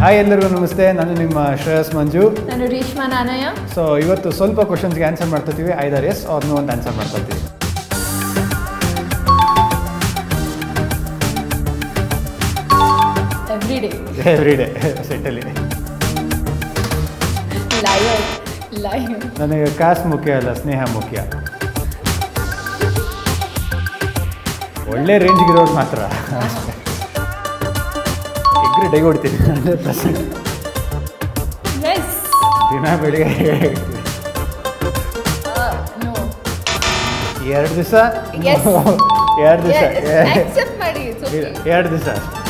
Hi ಎಲ್ಲರಿಗೂ ನಮಸ್ತೆ ನಾನು ನಿಮ್ಮ ಶ್ರೇಯಸ್ ಮಂಜು ನಾನು ರೇಷ್ಮಾ ನಾನಯ್ಯ ಸೊ ಇವತ್ತು ಸ್ವಲ್ಪ ಕ್ವಶನ್ಸ್ಗೆ ಆನ್ಸರ್ ಮಾಡ್ಕೊತೀವಿ ಐದಾರು ಎಸ್ ಅವ್ರನ್ನೂ ಒಂದು ಆನ್ಸರ್ ಮಾಡ್ಕೊತೀವಿ ಎವ್ರಿ ಡೇ ಎವ್ರಿ ಡೇ ಸೆಟ್ಟಲ್ಲಿ ಲೈವ್ ಲೈವ್ ನನಗೆ ಕಾಸು ಮುಖ್ಯ ಅಲ್ಲ ಸ್ನೇಹ ಮುಖ್ಯ ಒಳ್ಳೆ ರೇಂಜ್ಗಿರೋರು ಮಾತ್ರ ಎಗ್ರಿ ಡೈ ಹೊಡ್ತೀನಿ ಹಂಡ್ರೆಡ್ ಪರ್ಸೆಂಟ್ ಎಸ್ ದಿನ ಬೆಳಿಗ್ಗೆ ನೋ ಎರಡು ದಿವಸ Yes. ಎರಡು ದಿವಸ ಆಕ್ಸೆಪ್ಟ್ ಮಾಡಿ it's okay. ಎರಡು ದಿವಸ